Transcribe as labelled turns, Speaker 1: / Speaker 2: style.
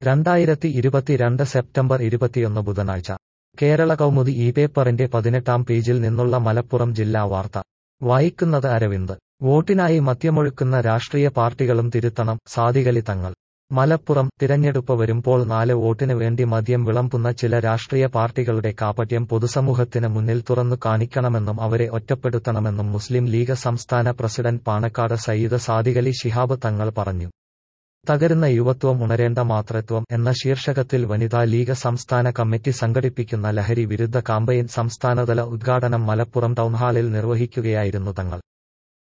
Speaker 1: രണ്ടായിരത്തി ഇരുപത്തിരണ്ട് സെപ്റ്റംബർ ഇരുപത്തിയൊന്ന് ബുധനാഴ്ച കേരള കൗമുദി ഈ പേപ്പറിന്റെ പതിനെട്ടാം പേജിൽ നിന്നുള്ള മലപ്പുറം ജില്ലാ വാർത്ത വായിക്കുന്നത് അരവിന്ദ് വോട്ടിനായി മദ്യമൊഴുക്കുന്ന രാഷ്ട്രീയ പാർട്ടികളും തിരുത്തണം സാദികലി തങ്ങൾ മലപ്പുറം തിരഞ്ഞെടുപ്പ് വരുമ്പോൾ നാല് വോട്ടിന് വേണ്ടി മദ്യം വിളമ്പുന്ന ചില രാഷ്ട്രീയ പാർട്ടികളുടെ കാപട്യം പൊതുസമൂഹത്തിന് മുന്നിൽ തുറന്നു കാണിക്കണമെന്നും അവരെ ഒറ്റപ്പെടുത്തണമെന്നും മുസ്ലിം ലീഗ് സംസ്ഥാന പ്രസിഡന്റ് പാണക്കാട് സയ്യിദ് സാദികലി ശിഹാബ് തങ്ങൾ പറഞ്ഞു തകരുന്ന യുവത്വം ഉണരേണ്ട മാതൃത്വം എന്ന ശീർഷകത്തിൽ വനിതാ ലീഗ് സംസ്ഥാന കമ്മിറ്റി സംഘടിപ്പിക്കുന്ന ലഹരി വിരുദ്ധ കാമ്പയിൻ സംസ്ഥാനതല ഉദ്ഘാടനം മലപ്പുറം ടൗൺഹാളിൽ നിർവഹിക്കുകയായിരുന്നു തങ്ങൾ